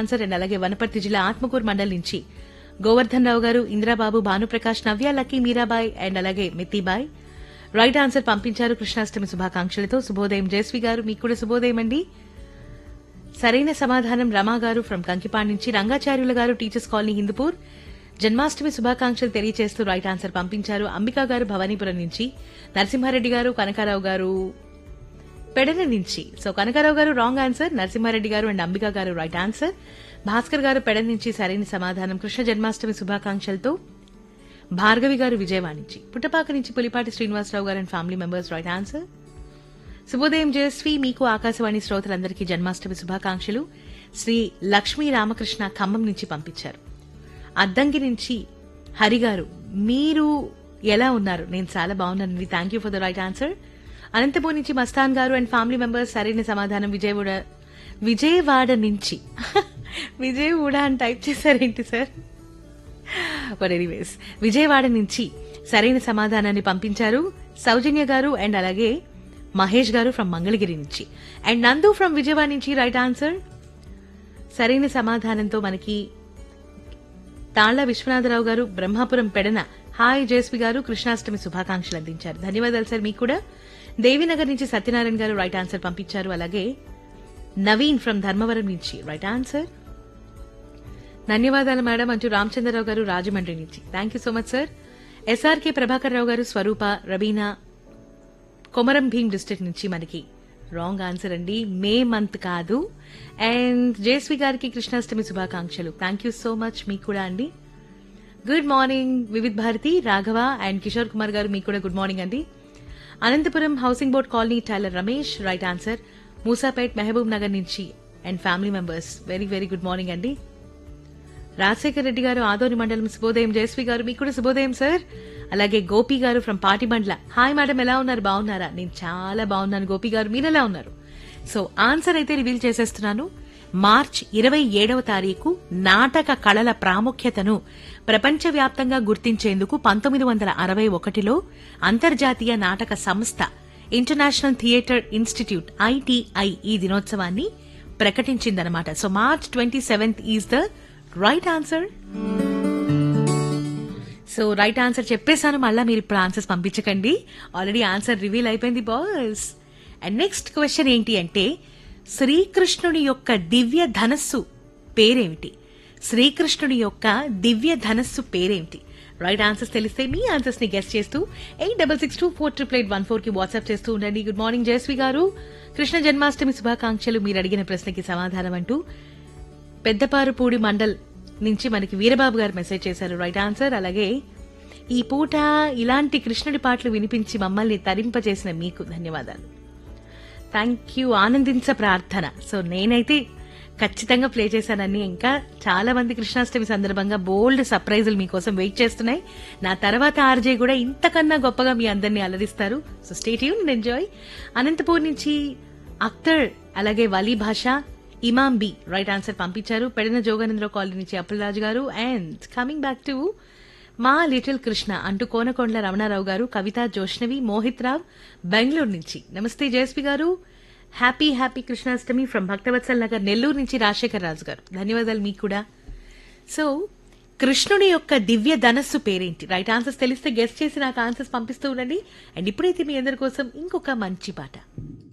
answer and అలాగే వనపర్తి జిల్లా ఆత్మకూరు మండల్ నుంచి గోవర్ధన్ రావు గారు ఇంద్రాబాబు భానుప్రకాష్ నవ్య లక్కీ మీరాబాయ్ అండ్ అలాగే మితిబాయ్ రైట్ ఆన్సర్ పంపించారు కృష్ణాష్టమి శుభాకాంక్షలతో శుభోదయం జయశ్రీ గారు మీకు కూడా శుభోదయం అండి సరైన సమాధానం రమా గారు ఫ్రం కంకిపాడ్ నుంచి రంగాచార్యుల గారు టీచర్స్ కాలనీ హిందూపూర్ జన్మాష్టమి శుభాకాంక్షలు తెలియజేస్తూ రైట్ ఆన్సర్ పంపించారు అంబికా గారు భవానీపురం నుంచి నరసింహారెడ్డి గారు కనకారావు గారు పెడన నుంచి సో కనకారావు గారు రాంగ్ ఆన్సర్ నరసింహారెడ్డి గారు అండ్ అంబికా గారు రైట్ ఆన్సర్ భాస్కర్ గారు పెడన నుంచి సరైన సమాధానం కృష్ణ జన్మాష్టమి శుభాకాంక్షలతో భార్గవి గారు విజయవాడ నుంచి పుట్టపాక నుంచి పులిపాటి శ్రీనివాసరావు గారు and family members right answer శుభోదయం జయశ్రీ మీకు ఆకాశవాణి శ్రోతలందరికీ జన్మాష్టమి శుభాకాంక్షలు శ్రీ లక్ష్మీ రామకృష్ణ ఖమ్మం నుంచి పంపించారు అద్దంకి నుంచి హరి గారు మీరు ఎలా ఉన్నారు నేను చాలా బాగున్నానండి thank you for the right answer Anantapur నుంచి మస్తాన్ గారు అండ్ ఫ్యామిలీ మెంబర్స్ సరైన సమాధానం విజయవాడ విజయవాడ నుంచి విజయవాడ అని టైప్ చేశారేంటి సార్ బట్ ఎనీవేస్ విజయవాడ నుంచి సరైన సమాధానాన్ని పంపించారు సౌజన్య గారు అండ్ అలాగే మహేష్ గారు ఫ్రమ్ మంగళగిరి నుంచి అండ్ నందు ఫ్రమ్ విజయవాడ నుంచి రైట్ ఆన్సర్ సరైన సమాధానంతో మనకి తాళ్ల విశ్వనాథరావు గారు బ్రహ్మాపురం పెడన హాయ్ జేస్వి గారు కృష్ణాష్టమి శుభాకాంక్షలు అందించారు ధన్యవాదాలు సార్ మీకు కూడా దేవీనగర్ నుంచి సత్యనారాయణ గారు రైట్ ఆన్సర్ పంపించారు అలాగే నవీన్ ఫ్రమ్ ధర్మవరం నుంచి రైట్ ఆన్సర్ ధన్యవాదాలు మేడం అంటూ రామచంద్రరావు గారు రాజమండ్రి నుంచి thank you so much sir SRK Prabhakar Rao గారు స్వరూప రబీనా కొమరం భీం డిస్ట్రిక్ట్ నుంచి మనకి రాంగ్ ఆన్సర్ అండి మే మంత్ కాదు అండ్ జేస్వి గారికి కృష్ణాష్టమి శుభాకాంక్షలు థ్యాంక్ యూ సో మచ్ మీకు కూడా అండి good morning Vividh Bharati Raghava and Kishore Kumar గారు మీకు కూడా గుడ్ మార్నింగ్ అండి Anantapuram housing board colony tailor Ramesh right answer Musapet Mahbub Nagar నుంచి and family members very very good morning అండి రాజశేఖర్ రెడ్డి గారు ఆదోని మండలం శుభోదయం జయశ్రీ గారు మీకు కూడా శుభోదయం సార్ అలాగే గోపి గారు ఫ్రమ్ పాటిబండ్ల హాయ్ మేడం ఎలా ఉన్నారు బాగున్నారా నేను చాలా బాగున్నాను గోపి గారు మీరు ఎలా ఉన్నారు సో ఆన్సర్ అయితే రివీల్ చేసేస్తున్నాను మార్చ్ ఇరవై ఏడవ తారీఖు నాటక కళల ప్రాముఖ్యతను ప్రపంచవ్యాప్తంగా గుర్తించేందుకు పంతొమ్మిది వందల అరవై ఒకటిలో అంతర్జాతీయ నాటక సంస్థ ఇంటర్నేషనల్ థియేటర్ ఇన్స్టిట్యూట్ ఐటీఐ ఈ దినోత్సవాన్ని ప్రకటించిందనమాట so March twenty seventh is the right answer so right answer చెప్పేశాను మళ్ళీ మీరు ఇప్పుడు ఆన్సర్స్ పంపించకండి ఆల్రెడీ ఆన్సర్ రివీల్ అయిపోయింది బాస్ అండ్ నెక్స్ట్ క్వశ్చన్ ఏంటి అంటే శ్రీకృష్ణుడి యొక్క దివ్య ధనస్సు పేరేమిటి శ్రీకృష్ణుడి యొక్క దివ్య ధనస్సు పేరేమిటి రైట్ ఆన్సర్స్ తెలిస్తే మీ ఆన్సర్స్ ని గెస్ట్ చేస్తూ eight double six two four triple eight one four కి వాట్సాప్ చేస్తూ ఉండండి గుడ్ మార్నింగ్ జయశ్రీ గారు కృష్ణ జన్మాష్టమి శుభాకాంక్షలు మీరు అడిగిన ప్రశ్నకి సమాధానం అంటూ పెద్దపారుపూడి మండల్ నుంచి మనకి వీరబాబు గారు మెసేజ్ చేశారు రైట్ ఆన్సర్ అలాగే ఈ పూట ఇలాంటి కృష్ణుడి పాటలు వినిపించి మమ్మల్ని తరింపజేసిన మీకు ధన్యవాదాలు థ్యాంక్ యూ ఆనందించ ప్రార్థన సో నేనైతే ఖచ్చితంగా ప్లే చేశానని ఇంకా చాలా మంది కృష్ణాష్టమి సందర్భంగా బోల్డ్ సర్ప్రైజులు మీకోసం వెయిట్ చేస్తున్నాయి నా తర్వాత ఆర్జే కూడా ఇంతకన్నా గొప్పగా మీ అందరినీ అలరిస్తారు సో స్టేట్ యూన్ ఎంజాయ్ అనంతపూర్ నుంచి అఖ్తర్ అలాగే వలీ భాష ఇమాం బి రైట్ ఆన్సర్ పంపించారు పెడిన జోగానంద్ర కాలనీ నుంచి అప్పులరాజు గారు అండ్ కమింగ్ బ్యాక్ టు మా లిటిల్ కృష్ణ అంటూ కోనకొండల రమణారావు గారు కవిత జోష్నవి మోహిత్ రావ్ బెంగళూరు నుంచి నమస్తే జయస్వి గారు happy happy Krishnashtami from Bhaktavatsal Nagar Nellore నుంచి రాజశేఖర్ రాజు గారు ధన్యవాదాలు మీకు కూడా సో కృష్ణుడి యొక్క దివ్య ధనస్సు పేరేంటి రైట్ ఆన్సర్స్ తెలిస్తే గెస్ట్ చేసి నాకు ఆన్సర్స్ పంపిస్తూ ఉండండి అండ్ ఇప్పుడైతే మీ అందరి కోసం ఇంకొక మంచి పాట